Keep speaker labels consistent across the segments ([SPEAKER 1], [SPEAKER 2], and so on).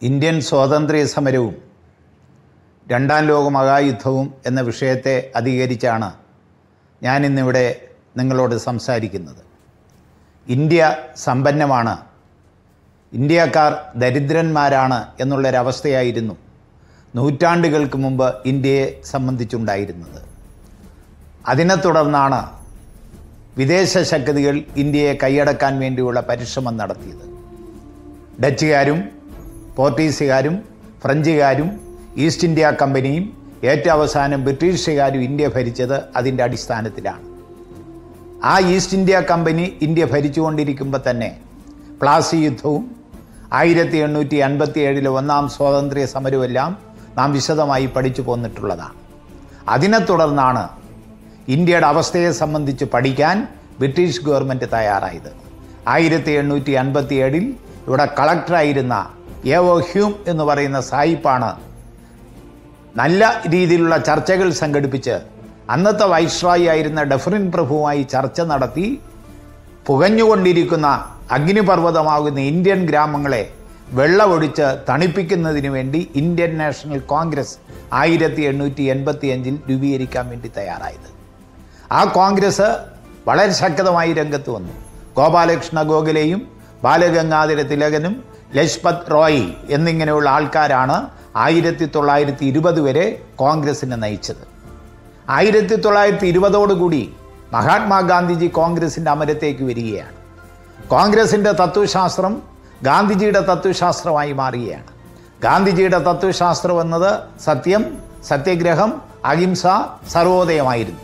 [SPEAKER 1] Indian സ്വാതന്ത്ര്യ സമരവും രണ്ടാം ലോക മഹായുദ്ധവും എന്ന വിഷയത്തെ അധികരിച്ചാണ് ഞാനിന്നിവിടെ നിങ്ങളോട് സംസാരിക്കുന്നത് ഇന്ത്യ സമ്പന്നമാണ് ഇന്ത്യക്കാർ ദരിദ്രന്മാരാണ് എന്നുള്ളൊരവസ്ഥയായിരുന്നു നൂറ്റാണ്ടുകൾക്ക് മുമ്പ് ഇന്ത്യയെ സംബന്ധിച്ചുണ്ടായിരുന്നത് അതിനെ തുടർന്നാണ് വിദേശ ശക്തികൾ ഇന്ത്യയെ കൈയടക്കാൻ വേണ്ടിയുള്ള പരിശ്രമം നടത്തിയത് ഡച്ചുകാരും പോർട്ടീസുകാരും ഫ്രഞ്ചുകാരും ഈസ്റ്റ് ഇന്ത്യ കമ്പനിയും ഏറ്റവും അവസാനം ബ്രിട്ടീഷുകാരും ഇന്ത്യ ഭരിച്ചത് അതിൻ്റെ അടിസ്ഥാനത്തിലാണ് ആ ഈസ്റ്റ് ഇന്ത്യ കമ്പനി ഇന്ത്യ ഭരിച്ചുകൊണ്ടിരിക്കുമ്പോൾ തന്നെ പ്ലാസി യുദ്ധവും ആയിരത്തി എണ്ണൂറ്റി അൻപത്തി ഏഴിലെ ഒന്നാം സ്വാതന്ത്ര്യ സമരവുമെല്ലാം നാം വിശദമായി പഠിച്ചു പോന്നിട്ടുള്ളതാണ് അതിനെ തുടർന്നാണ് ഇന്ത്യയുടെ അവസ്ഥയെ സംബന്ധിച്ച് പഠിക്കാൻ ബ്രിട്ടീഷ് ഗവൺമെൻറ് തയ്യാറായത് ആയിരത്തി എണ്ണൂറ്റി അൻപത്തി ഏഴിൽ ഇവിടെ കളക്ടറായിരുന്ന ഏവോ ഹ്യൂം എന്ന് പറയുന്ന സായിപ്പാണ് നല്ല രീതിയിലുള്ള ചർച്ചകൾ സംഘടിപ്പിച്ച് അന്നത്തെ വൈസ്രായി ആയിരുന്ന ഡെഫറിൻ പ്രഭുവുമായി ചർച്ച നടത്തി പുകഞ്ഞുകൊണ്ടിരിക്കുന്ന അഗ്നിപർവ്വതമാകുന്ന ഇന്ത്യൻ ഗ്രാമങ്ങളെ വെള്ളമൊഴിച്ച് തണുപ്പിക്കുന്നതിന് വേണ്ടി ഇന്ത്യൻ നാഷണൽ കോൺഗ്രസ് ആയിരത്തി എണ്ണൂറ്റി എൺപത്തി അഞ്ചിൽ രൂപീകരിക്കാൻ വേണ്ടി തയ്യാറായത് ആ കോൺഗ്രസ് വളരെ ശക്തമായി രംഗത്ത് വന്നു ഗോപാലകൃഷ്ണ ഗോഖലെയും ബാലഗംഗാധര തിലകനും ലജ്പത് റോയ് എന്നിങ്ങനെയുള്ള ആൾക്കാരാണ് ആയിരത്തി തൊള്ളായിരത്തി ഇരുപത് വരെ കോൺഗ്രസിനെ നയിച്ചത് ആയിരത്തി തൊള്ളായിരത്തി ഇരുപതോടുകൂടി മഹാത്മാഗാന്ധിജി കോൺഗ്രസിൻ്റെ അമരത്തേക്ക് വരികയാണ് കോൺഗ്രസിൻ്റെ തത്വശാസ്ത്രം ഗാന്ധിജിയുടെ തത്വശാസ്ത്രമായി മാറുകയാണ് ഗാന്ധിജിയുടെ തത്വശാസ്ത്രം എന്നത് സത്യം സത്യഗ്രഹം അഹിംസ സർവോദയമായിരുന്നു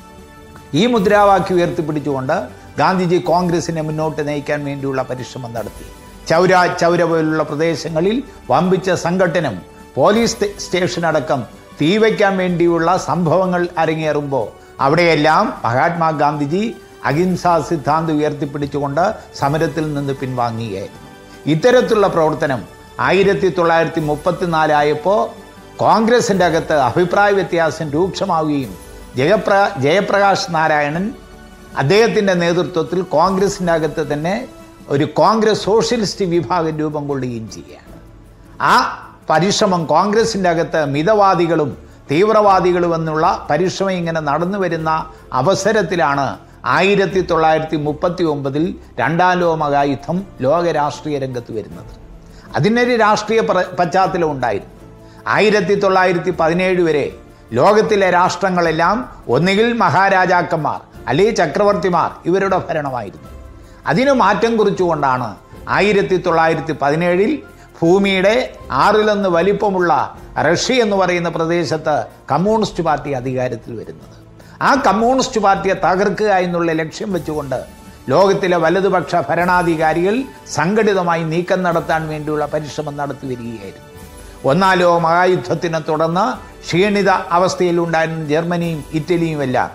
[SPEAKER 1] ഈ മുദ്രാവാക്യം ഉയർത്തിപ്പിടിച്ചുകൊണ്ട് ഗാന്ധിജി കോൺഗ്രസിനെ മുന്നോട്ട് നയിക്കാൻ വേണ്ടിയുള്ള പരിശ്രമം നടത്തി ചൗര ചൗര പോലുള്ള പ്രദേശങ്ങളിൽ വമ്പിച്ച സംഘട്ടനം പോലീസ് സ്റ്റേഷനടക്കം തീവയ്ക്കാൻ വേണ്ടിയുള്ള സംഭവങ്ങൾ അരങ്ങേറുമ്പോൾ അവിടെയെല്ലാം മഹാത്മാഗാന്ധിജി അഹിംസാ സിദ്ധാന്തം ഉയർത്തിപ്പിടിച്ചുകൊണ്ട് സമരത്തിൽ നിന്ന് പിൻവാങ്ങുകയായിരുന്നു ഇത്തരത്തിലുള്ള പ്രവർത്തനം ആയിരത്തി തൊള്ളായിരത്തി മുപ്പത്തിനാലായപ്പോൾ കോൺഗ്രസിൻ്റെ അകത്ത് അഭിപ്രായ വ്യത്യാസം രൂക്ഷമാവുകയും ജയപ്ര ജയപ്രകാശ് നാരായണൻ അദ്ദേഹത്തിൻ്റെ നേതൃത്വത്തിൽ കോൺഗ്രസിൻ്റെ അകത്ത് തന്നെ ഒരു കോൺഗ്രസ് സോഷ്യലിസ്റ്റ് വിഭാഗം രൂപം കൊള്ളുകയും ചെയ്യുകയാണ് ആ പരിശ്രമം കോൺഗ്രസിൻ്റെ അകത്ത് മിതവാദികളും തീവ്രവാദികളും എന്നുള്ള പരിശ്രമം ഇങ്ങനെ നടന്നു വരുന്ന അവസരത്തിലാണ് ആയിരത്തി തൊള്ളായിരത്തി മുപ്പത്തി ഒമ്പതിൽ രണ്ടാം ലോക മഹായുദ്ധം ലോക രാഷ്ട്രീയ രംഗത്ത് വരുന്നത് അതിനൊരു രാഷ്ട്രീയ പശ്ചാത്തലം ഉണ്ടായിരുന്നു ആയിരത്തി തൊള്ളായിരത്തി പതിനേഴ് വരെ ലോകത്തിലെ രാഷ്ട്രങ്ങളെല്ലാം ഒന്നുകിൽ മഹാരാജാക്കന്മാർ അല്ലെങ്കിൽ ചക്രവർത്തിമാർ ഇവരുടെ ഭരണമായിരുന്നു അതിന് മാറ്റം കുറിച്ചുകൊണ്ടാണ് ആയിരത്തി തൊള്ളായിരത്തി പതിനേഴിൽ ഭൂമിയുടെ ആറിലൊന്ന് വലിപ്പമുള്ള റഷ്യ എന്ന് പറയുന്ന പ്രദേശത്ത് കമ്മ്യൂണിസ്റ്റ് പാർട്ടി അധികാരത്തിൽ വരുന്നത് ആ കമ്മ്യൂണിസ്റ്റ് പാർട്ടിയെ തകർക്കുക എന്നുള്ള ലക്ഷ്യം വെച്ചുകൊണ്ട് ലോകത്തിലെ വലതുപക്ഷ ഭരണാധികാരികൾ സംഘടിതമായി നീക്കം നടത്താൻ വേണ്ടിയുള്ള പരിശ്രമം നടത്തി വരികയായിരുന്നു ഒന്നാം ലോക മഹായുദ്ധത്തിനെ തുടർന്ന് ക്ഷീണിത അവസ്ഥയിലുണ്ടായിരുന്ന ജർമ്മനിയും ഇറ്റലിയുമെല്ലാം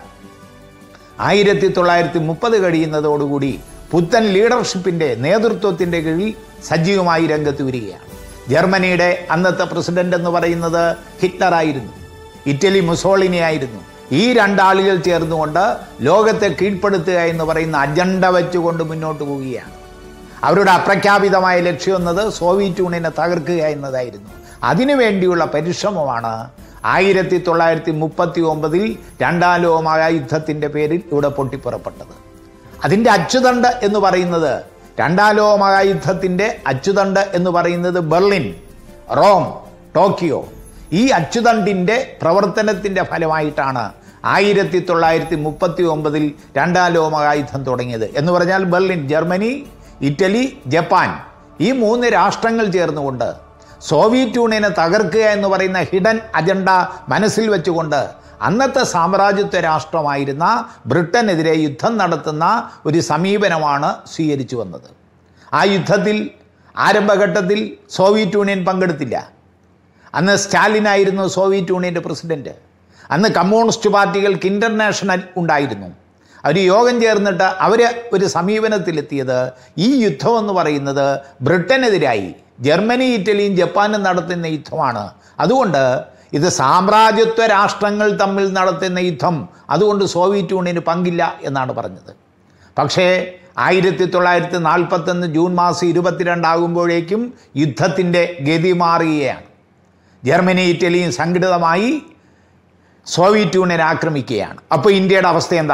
[SPEAKER 1] ആയിരത്തി തൊള്ളായിരത്തി മുപ്പത് കഴിയുന്നതോടുകൂടി പുത്തൻ ലീഡർഷിപ്പിൻ്റെ നേതൃത്വത്തിൻ്റെ കീഴിൽ സജീവമായി രംഗത്ത് വരികയാണ് ജർമ്മനിയുടെ അന്നത്തെ പ്രസിഡന്റ് എന്ന് പറയുന്നത് ഹിറ്റ്ലറായിരുന്നു ഇറ്റലി മുസോളിനി ആയിരുന്നു ഈ രണ്ടാളുകൾ ചേർന്നുകൊണ്ട് ലോകത്തെ കീഴ്പ്പെടുത്തുക എന്ന് പറയുന്ന അജണ്ട വെച്ചുകൊണ്ട് മുന്നോട്ട് പോവുകയാണ് അവരുടെ അപ്രഖ്യാപിതമായ ലക്ഷ്യം എന്നത് സോവിയറ്റ് യൂണിയനെ തകർക്കുക എന്നതായിരുന്നു അതിനുവേണ്ടിയുള്ള പരിശ്രമമാണ് ആയിരത്തി തൊള്ളായിരത്തി മുപ്പത്തി ഒമ്പതിൽ രണ്ടാം ലോകമായ യുദ്ധത്തിൻ്റെ പേരിൽ ഇവിടെ പൊട്ടിപ്പുറപ്പെട്ടത് അതിൻ്റെ അച്ചുതണ്ട് എന്ന് പറയുന്നത് രണ്ടാം ലോകമായ യുദ്ധത്തിൻ്റെ അച്ചുതണ്ട് എന്ന് പറയുന്നത് ബെർലിൻ റോം ടോക്കിയോ ഈ അച്ചുതണ്ടിൻ്റെ പ്രവർത്തനത്തിൻ്റെ ഫലമായിട്ടാണ് ആയിരത്തി തൊള്ളായിരത്തി മുപ്പത്തി ഒമ്പതിൽ രണ്ടാം ലോകമഹായുദ്ധം തുടങ്ങിയത് എന്ന് പറഞ്ഞാൽ ബെർലിൻ ജർമ്മനി ഇറ്റലി ജപ്പാൻ ഈ മൂന്ന് രാഷ്ട്രങ്ങൾ ചേർന്നുകൊണ്ട് സോവിയറ്റ് യൂണിയനെ തകർക്കുക എന്ന് പറയുന്ന ഹിഡൻ അജണ്ട മനസ്സിൽ വെച്ചുകൊണ്ട് അന്നത്തെ സാമ്രാജ്യത്വ രാഷ്ട്രമായിരുന്ന ബ്രിട്ടനെതിരെ യുദ്ധം നടത്തുന്ന ഒരു സമീപനമാണ് സ്വീകരിച്ചു വന്നത് ആ യുദ്ധത്തിൽ ആരംഭഘട്ടത്തിൽ സോവിയറ്റ് യൂണിയൻ പങ്കെടുത്തില്ല അന്ന് സ്റ്റാലിനായിരുന്നു സോവിയറ്റ് യൂണിയൻ്റെ പ്രസിഡന്റ് അന്ന് കമ്മ്യൂണിസ്റ്റ് പാർട്ടികൾക്ക് ഇൻ്റർനാഷണൽ ഉണ്ടായിരുന്നു അവർ യോഗം ചേർന്നിട്ട് അവർ ഒരു സമീപനത്തിലെത്തിയത് ഈ യുദ്ധം എന്ന് പറയുന്നത് ബ്രിട്ടനെതിരായി ജർമ്മനി ഇറ്റലിയും ജപ്പാനും നടത്തുന്ന യുദ്ധമാണ് അതുകൊണ്ട് ഇത് സാമ്രാജ്യത്വ രാഷ്ട്രങ്ങൾ തമ്മിൽ നടത്തുന്ന യുദ്ധം അതുകൊണ്ട് സോവിയറ്റ് യൂണിയന് പങ്കില്ല എന്നാണ് പറഞ്ഞത് പക്ഷേ ആയിരത്തി തൊള്ളായിരത്തി നാൽപ്പത്തൊന്ന് ജൂൺ മാസം ഇരുപത്തിരണ്ടാകുമ്പോഴേക്കും യുദ്ധത്തിൻ്റെ ഗതി മാറുകയാണ് ജർമ്മനി ഇറ്റലിയും സംഘടിതമായി സോവിയറ്റ് യൂണിയൻ ആക്രമിക്കുകയാണ് അപ്പോൾ ഇന്ത്യയുടെ അവസ്ഥ എന്താ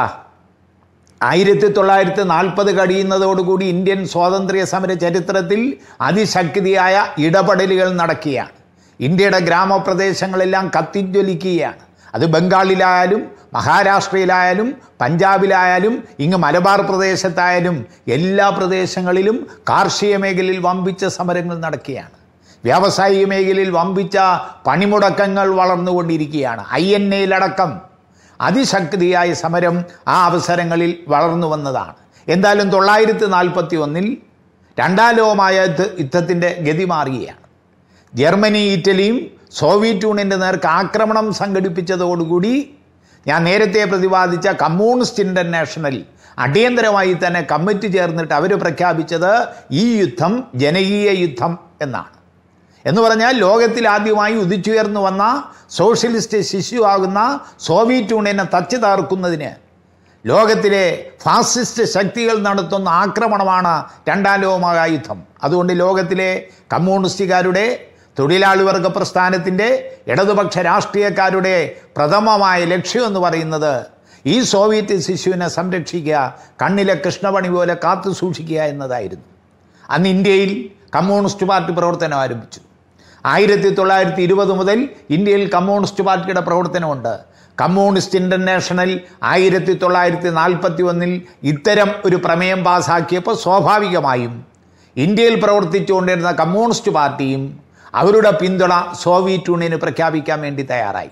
[SPEAKER 1] ആയിരത്തി തൊള്ളായിരത്തി നാൽപ്പത് കഴിയുന്നതോടുകൂടി ഇന്ത്യൻ സ്വാതന്ത്ര്യ സമര ചരിത്രത്തിൽ അതിശക്തിയായ ഇടപെടലുകൾ നടക്കുകയാണ് ഇന്ത്യയുടെ ഗ്രാമപ്രദേശങ്ങളെല്ലാം കത്തിജ്വലിക്കുകയാണ് അത് ബംഗാളിലായാലും മഹാരാഷ്ട്രയിലായാലും പഞ്ചാബിലായാലും ഇങ്ങ് മലബാർ പ്രദേശത്തായാലും എല്ലാ പ്രദേശങ്ങളിലും കാർഷിക മേഖലയിൽ വമ്പിച്ച സമരങ്ങൾ നടക്കുകയാണ് വ്യാവസായിക മേഖലയിൽ വമ്പിച്ച പണിമുടക്കങ്ങൾ വളർന്നുകൊണ്ടിരിക്കുകയാണ് ഐ എൻ എയിലടക്കം അതിശക്തിയായ സമരം ആ അവസരങ്ങളിൽ വളർന്നു വന്നതാണ് എന്തായാലും തൊള്ളായിരത്തി നാൽപ്പത്തി ഒന്നിൽ രണ്ടാം ലോകമായ യുദ്ധ- യുദ്ധത്തിൻ്റെ ഗതി മാറുകയാണ് ജർമ്മനി ഇറ്റലിയും സോവിയറ്റ് യൂണിയൻ്റെ നേർക്ക് ആക്രമണം സംഘടിപ്പിച്ചതോടുകൂടി ഞാൻ നേരത്തെ പ്രതിപാദിച്ച കമ്മ്യൂണിസ്റ്റ് ഇൻ്റർനാഷണൽ അടിയന്തരമായി തന്നെ കമ്മിറ്റി ചേർന്നിട്ട് അവർ പ്രഖ്യാപിച്ചത് ഈ യുദ്ധം ജനകീയ യുദ്ധം എന്നാണ് എന്ന് പറഞ്ഞാൽ ലോകത്തിൽ ആദ്യമായി ഉദിച്ചുയർന്നു വന്ന സോഷ്യലിസ്റ്റ് ശിശുവാകുന്ന സോവിയറ്റ് യൂണിയനെ തച്ചു താർക്കുന്നതിന് ലോകത്തിലെ ഫാസിസ്റ്റ് ശക്തികൾ നടത്തുന്ന ആക്രമണമാണ് രണ്ടാം ലോകമഹായുദ്ധം അതുകൊണ്ട് ലോകത്തിലെ കമ്മ്യൂണിസ്റ്റുകാരുടെ തൊഴിലാളി വർഗ പ്രസ്ഥാനത്തിൻ്റെ ഇടതുപക്ഷ രാഷ്ട്രീയക്കാരുടെ പ്രഥമമായ ലക്ഷ്യം എന്ന് പറയുന്നത് ഈ സോവിയറ്റ് ശിശുവിനെ സംരക്ഷിക്കുക കണ്ണിലെ കൃഷ്ണപണി പോലെ കാത്തു സൂക്ഷിക്കുക എന്നതായിരുന്നു അന്ന് ഇന്ത്യയിൽ കമ്മ്യൂണിസ്റ്റ് പാർട്ടി പ്രവർത്തനം ആരംഭിച്ചു ആയിരത്തി തൊള്ളായിരത്തി ഇരുപത് മുതൽ ഇന്ത്യയിൽ കമ്മ്യൂണിസ്റ്റ് പാർട്ടിയുടെ പ്രവർത്തനമുണ്ട് കമ്മ്യൂണിസ്റ്റ് ഇൻ്റർനാഷണൽ ആയിരത്തി തൊള്ളായിരത്തി നാൽപ്പത്തി ഒന്നിൽ ഇത്തരം ഒരു പ്രമേയം പാസാക്കിയപ്പോൾ സ്വാഭാവികമായും ഇന്ത്യയിൽ പ്രവർത്തിച്ചുകൊണ്ടിരുന്ന കമ്മ്യൂണിസ്റ്റ് പാർട്ടിയും അവരുടെ പിന്തുണ സോവിയറ്റ് യൂണിയന് പ്രഖ്യാപിക്കാൻ വേണ്ടി തയ്യാറായി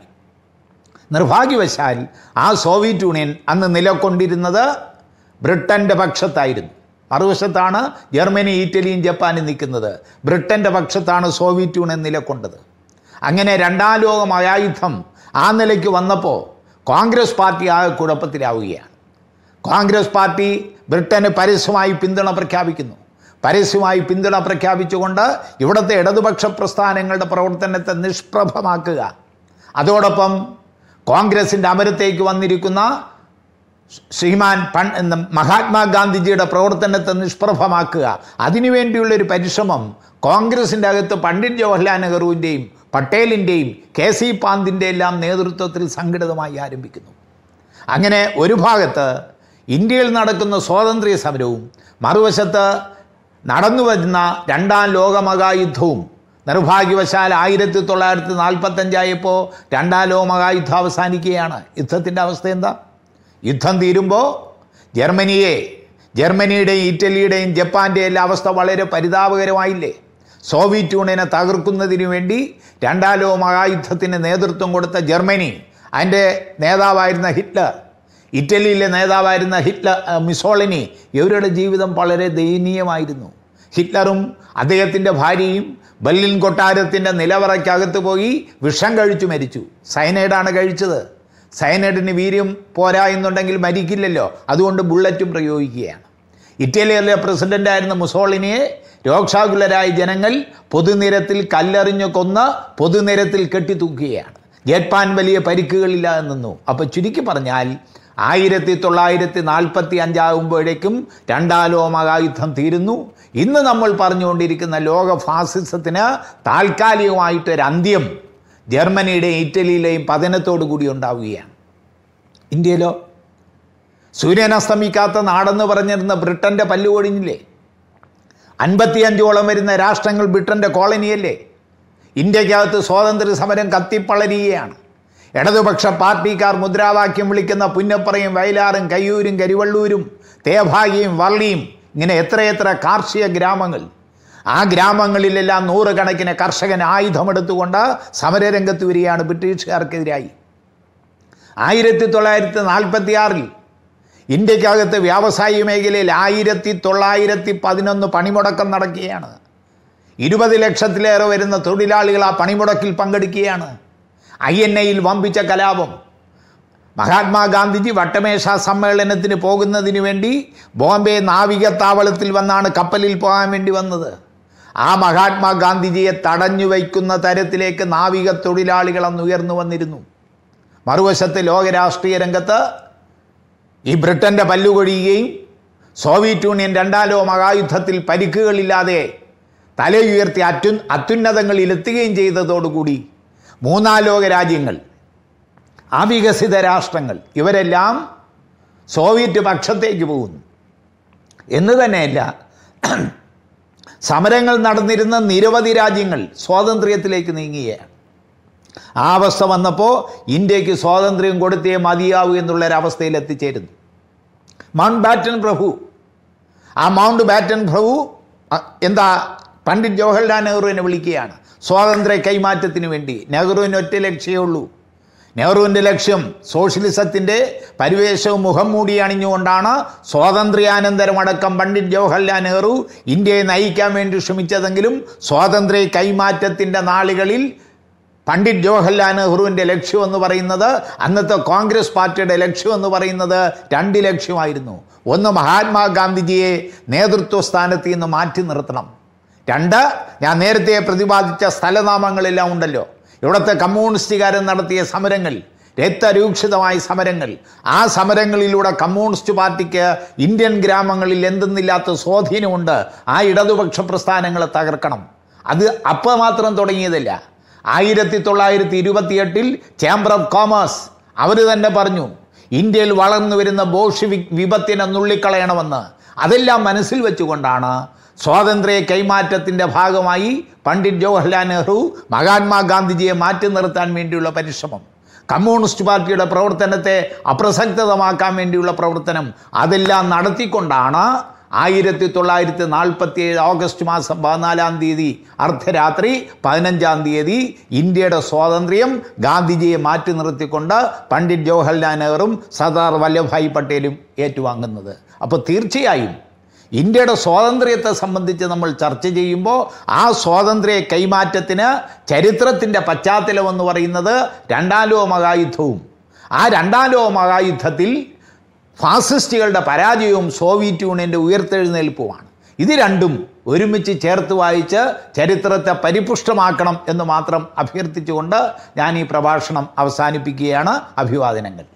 [SPEAKER 1] നിർഭാഗ്യവശാൽ ആ സോവിയറ്റ് യൂണിയൻ അന്ന് നിലകൊണ്ടിരുന്നത് ബ്രിട്ടൻ്റെ പക്ഷത്തായിരുന്നു മറുവശത്താണ് ജർമ്മനി ഇറ്റലിയും ജപ്പാനും നിൽക്കുന്നത് ബ്രിട്ടൻ്റെ പക്ഷത്താണ് സോവിയറ്റ് യൂണിയൻ നിലകൊണ്ടത് അങ്ങനെ രണ്ടാം ലോക മഹായുദ്ധം ആ നിലയ്ക്ക് വന്നപ്പോൾ കോൺഗ്രസ് പാർട്ടി ആ കുഴപ്പത്തിലാവുകയാണ് കോൺഗ്രസ് പാർട്ടി ബ്രിട്ടന് പരസ്യമായി പിന്തുണ പ്രഖ്യാപിക്കുന്നു പരസ്യമായി പിന്തുണ പ്രഖ്യാപിച്ചുകൊണ്ട് ഇവിടുത്തെ ഇടതുപക്ഷ പ്രസ്ഥാനങ്ങളുടെ പ്രവർത്തനത്തെ നിഷ്പ്രഭമാക്കുക അതോടൊപ്പം കോൺഗ്രസിൻ്റെ അമരത്തേക്ക് വന്നിരിക്കുന്ന ശ്രീമാൻ പൺ എന്ന മഹാത്മാഗാന്ധിജിയുടെ പ്രവർത്തനത്തെ നിഷ്പ്രഭമാക്കുക അതിനുവേണ്ടിയുള്ള ഒരു പരിശ്രമം കോൺഗ്രസിൻ്റെ അകത്ത് പണ്ഡിറ്റ് ജവഹർലാൽ നെഹ്റുവിൻ്റെയും പട്ടേലിൻ്റെയും കെ സി പാന്തിൻ്റെ എല്ലാം നേതൃത്വത്തിൽ സംഘടിതമായി ആരംഭിക്കുന്നു അങ്ങനെ ഒരു ഭാഗത്ത് ഇന്ത്യയിൽ നടക്കുന്ന സ്വാതന്ത്ര്യ സമരവും മറുവശത്ത് നടന്നു വരുന്ന രണ്ടാം ലോകമഹായുദ്ധവും നിർഭാഗ്യവശാൽ ആയിരത്തി തൊള്ളായിരത്തി നാൽപ്പത്തഞ്ചായപ്പോൾ രണ്ടാം ലോകമഹായുദ്ധം അവസാനിക്കുകയാണ് യുദ്ധത്തിൻ്റെ അവസ്ഥ എന്താ യുദ്ധം തീരുമ്പോൾ ജർമ്മനിയെ ജർമ്മനിയുടെയും ഇറ്റലിയുടെയും ജപ്പാൻ്റെയും എല്ലാ അവസ്ഥ വളരെ പരിതാപകരമായില്ലേ സോവിയറ്റ് യൂണിയനെ തകർക്കുന്നതിന് വേണ്ടി രണ്ടാം ലോക മഹായുദ്ധത്തിന് നേതൃത്വം കൊടുത്ത ജർമ്മനി അതിൻ്റെ നേതാവായിരുന്ന ഹിറ്റ്ലർ ഇറ്റലിയിലെ നേതാവായിരുന്ന ഹിറ്റ്ലർ അഹ് മിസോളിനി ഇവരുടെ ജീവിതം വളരെ ദയനീയമായിരുന്നു ഹിറ്റ്ലറും അദ്ദേഹത്തിൻ്റെ ഭാര്യയും ബെർലിൻ കൊട്ടാരത്തിൻ്റെ നിലവറയ്ക്കകത്ത് പോയി വിഷം കഴിച്ചു മരിച്ചു സൈനൈഡാണ് കഴിച്ചത് സൈനൈഡിന് വീര്യം പോരാ എന്നുണ്ടെങ്കിൽ മരിക്കില്ലല്ലോ അതുകൊണ്ട് ബുള്ളറ്റും പ്രയോഗിക്കുകയാണ് ഇറ്റലിയിലെ പ്രസിഡൻ്റായിരുന്ന മുസോളിനിയെ രോക്ഷാകുലരായ ജനങ്ങൾ പൊതുനിരത്തിൽ കല്ലെറിഞ്ഞു കൊന്ന് പൊതുനിരത്തിൽ കെട്ടിത്തൂക്കുകയാണ് ജപ്പാൻ വലിയ പരിക്കുകളില്ലാതെ നിന്നു അപ്പോൾ ചുരുക്കി പറഞ്ഞാൽ ആയിരത്തി തൊള്ളായിരത്തി നാൽപ്പത്തി അഞ്ചാകുമ്പോഴേക്കും രണ്ടാം ലോക മഹായുദ്ധം തീരുന്നു ഇന്ന് നമ്മൾ പറഞ്ഞുകൊണ്ടിരിക്കുന്ന ലോക ഫാസിസത്തിന് താൽക്കാലികമായിട്ടൊരു അന്ത്യം ജർമ്മനിയുടെയും ഇറ്റലിയിലെയും പതനത്തോടു കൂടി ഉണ്ടാവുകയാണ് ഇന്ത്യയിലോ സൂര്യൻ അസ്തമിക്കാത്ത നാടെന്ന് പറഞ്ഞിരുന്ന ബ്രിട്ടൻ്റെ പല്ലു കൊഴിഞ്ഞില്ലേ അൻപത്തിയഞ്ചോളം വരുന്ന രാഷ്ട്രങ്ങൾ ബ്രിട്ടൻ്റെ കോളനിയല്ലേ ഇന്ത്യക്കകത്ത് സ്വാതന്ത്ര്യ സമരം കത്തിപ്പളരുകയാണ് ഇടതുപക്ഷ പാർട്ടിക്കാർ മുദ്രാവാക്യം വിളിക്കുന്ന പുന്നപ്പറയും വയലാറും കയ്യൂരും കരിവള്ളൂരും തേഭാഗിയും വള്ളിയും ഇങ്ങനെ എത്രയെത്ര കാർഷിക ഗ്രാമങ്ങൾ ആ ഗ്രാമങ്ങളിലെല്ലാം നൂറുകണക്കിന് കർഷകൻ ആയുധമെടുത്തുകൊണ്ട് സമരരംഗത്ത് വരികയാണ് ബ്രിട്ടീഷുകാർക്കെതിരായി ആയിരത്തി തൊള്ളായിരത്തി നാൽപ്പത്തി ആറിൽ ഇന്ത്യക്കകത്ത് വ്യാവസായിക മേഖലയിൽ ആയിരത്തി തൊള്ളായിരത്തി പതിനൊന്ന് പണിമുടക്കം നടക്കുകയാണ് ഇരുപത് ലക്ഷത്തിലേറെ വരുന്ന തൊഴിലാളികൾ ആ പണിമുടക്കിൽ പങ്കെടുക്കുകയാണ് ഐ എൻ എയിൽ വമ്പിച്ച കലാപം മഹാത്മാഗാന്ധിജി വട്ടമേശ സമ്മേളനത്തിന് പോകുന്നതിന് വേണ്ടി ബോംബെ നാവികത്താവളത്തിൽ വന്നാണ് കപ്പലിൽ പോകാൻ വേണ്ടി വന്നത് ആ മഹാത്മാഗാന്ധിജിയെ തടഞ്ഞു വയ്ക്കുന്ന തരത്തിലേക്ക് നാവിക തൊഴിലാളികൾ അന്ന് ഉയർന്നു വന്നിരുന്നു മറുവശത്ത് ലോക രാഷ്ട്രീയ രംഗത്ത് ഈ ബ്രിട്ടൻ്റെ പല്ലുകൊഴിയുകയും സോവിയറ്റ് യൂണിയൻ രണ്ടാം ലോക മഹായുദ്ധത്തിൽ പരിക്കുകളില്ലാതെ തലയുയർത്തി അത്യു അത്യുന്നതങ്ങളിൽ എത്തുകയും ചെയ്തതോടുകൂടി മൂന്നാം ലോക രാജ്യങ്ങൾ അവികസിത രാഷ്ട്രങ്ങൾ ഇവരെല്ലാം സോവിയറ്റ് പക്ഷത്തേക്ക് പോകുന്നു എന്ന് തന്നെയല്ല സമരങ്ങൾ നടന്നിരുന്ന നിരവധി രാജ്യങ്ങൾ സ്വാതന്ത്ര്യത്തിലേക്ക് നീങ്ങുകയാണ് ആ അവസ്ഥ വന്നപ്പോൾ ഇന്ത്യക്ക് സ്വാതന്ത്ര്യം കൊടുത്തേ മതിയാവൂ എന്നുള്ളൊരവസ്ഥയിൽ എത്തിച്ചേരുന്നു മൗണ്ട് ബാറ്റൻ പ്രഭു ആ മൗണ്ട് ബാറ്റൻ പ്രഭു അ, എന്താ പണ്ഡിറ്റ് ജവഹർലാൽ നെഹ്റുവിനെ വിളിക്കുകയാണ് സ്വാതന്ത്ര്യ കൈമാറ്റത്തിന് വേണ്ടി നെഹ്റുവിന് ഒറ്റ ലക്ഷ്യമേ ഉള്ളൂ നെഹ്റുവിൻ്റെ ലക്ഷ്യം സോഷ്യലിസത്തിൻ്റെ പരിവേഷവും മുഖം മൂടി അണിഞ്ഞുകൊണ്ടാണ് സ്വാതന്ത്ര്യാനന്തരം അടക്കം പണ്ഡിറ്റ് ജവഹർലാൽ നെഹ്റു ഇന്ത്യയെ നയിക്കാൻ വേണ്ടി ശ്രമിച്ചതെങ്കിലും സ്വാതന്ത്ര്യ കൈമാറ്റത്തിൻ്റെ നാളുകളിൽ പണ്ഡിറ്റ് ജവഹർലാൽ നെഹ്റുവിൻ്റെ ലക്ഷ്യം എന്ന് പറയുന്നത് അന്നത്തെ കോൺഗ്രസ് പാർട്ടിയുടെ ലക്ഷ്യം എന്ന് പറയുന്നത് രണ്ട് ലക്ഷ്യമായിരുന്നു ഒന്ന് മഹാത്മാഗാന്ധിജിയെ നേതൃത്വ സ്ഥാനത്ത് നിന്ന് മാറ്റി നിർത്തണം രണ്ട് ഞാൻ നേരത്തെ പ്രതിപാദിച്ച സ്ഥലനാമങ്ങളെല്ലാം ഉണ്ടല്ലോ ഇവിടുത്തെ കമ്മ്യൂണിസ്റ്റുകാരൻ നടത്തിയ സമരങ്ങൾ രക്തരൂക്ഷിതമായ സമരങ്ങൾ ആ സമരങ്ങളിലൂടെ കമ്മ്യൂണിസ്റ്റ് പാർട്ടിക്ക് ഇന്ത്യൻ ഗ്രാമങ്ങളിൽ എന്തെന്നില്ലാത്ത സ്വാധീനമുണ്ട് ആ ഇടതുപക്ഷ പ്രസ്ഥാനങ്ങളെ തകർക്കണം അത് അപ്പം മാത്രം തുടങ്ങിയതല്ല ആയിരത്തി തൊള്ളായിരത്തി ഇരുപത്തിയെട്ടിൽ ചേംബർ ഓഫ് കോമേഴ്സ് അവർ തന്നെ പറഞ്ഞു ഇന്ത്യയിൽ വളർന്നു വരുന്ന ബോഷിവിക് വിപത്തിനെ നുള്ളിക്കളയണമെന്ന് അതെല്ലാം മനസ്സിൽ വെച്ചുകൊണ്ടാണ് സ്വാതന്ത്ര്യ കൈമാറ്റത്തിൻ്റെ ഭാഗമായി പണ്ഡിറ്റ് ജവഹർലാൽ നെഹ്റു മഹാത്മാഗാന്ധിജിയെ മാറ്റി നിർത്താൻ വേണ്ടിയുള്ള പരിശ്രമം കമ്മ്യൂണിസ്റ്റ് പാർട്ടിയുടെ പ്രവർത്തനത്തെ അപ്രസക്തമാക്കാൻ വേണ്ടിയുള്ള പ്രവർത്തനം അതെല്ലാം നടത്തിക്കൊണ്ടാണ് ആയിരത്തി തൊള്ളായിരത്തി നാൽപ്പത്തി ഏഴ് ഓഗസ്റ്റ് മാസം പതിനാലാം തീയതി അർദ്ധരാത്രി പതിനഞ്ചാം തീയതി ഇന്ത്യയുടെ സ്വാതന്ത്ര്യം ഗാന്ധിജിയെ മാറ്റി നിർത്തിക്കൊണ്ട് പണ്ഡിറ്റ് ജവഹർലാൽ നെഹ്റുവും സർദാർ വല്ലഭായ് പട്ടേലും ഏറ്റുവാങ്ങുന്നത് അപ്പോൾ തീർച്ചയായും ഇന്ത്യയുടെ സ്വാതന്ത്ര്യത്തെ സംബന്ധിച്ച് നമ്മൾ ചർച്ച ചെയ്യുമ്പോൾ ആ സ്വാതന്ത്ര്യ കൈമാറ്റത്തിന് ചരിത്രത്തിൻ്റെ പശ്ചാത്തലം എന്ന് പറയുന്നത് രണ്ടാം ലോക മഹായുദ്ധവും ആ രണ്ടാം ലോക മഹായുദ്ധത്തിൽ ഫാസിസ്റ്റുകളുടെ പരാജയവും സോവിയറ്റ് യൂണിയൻ്റെ ഉയർത്തെഴുന്നേൽപ്പുമാണ് ഇത് രണ്ടും ഒരുമിച്ച് ചേർത്ത് വായിച്ച് ചരിത്രത്തെ പരിപുഷ്ടമാക്കണം എന്ന് മാത്രം അഭ്യർത്ഥിച്ചുകൊണ്ട് ഞാൻ ഈ പ്രഭാഷണം അവസാനിപ്പിക്കുകയാണ് അഭിവാദനങ്ങൾ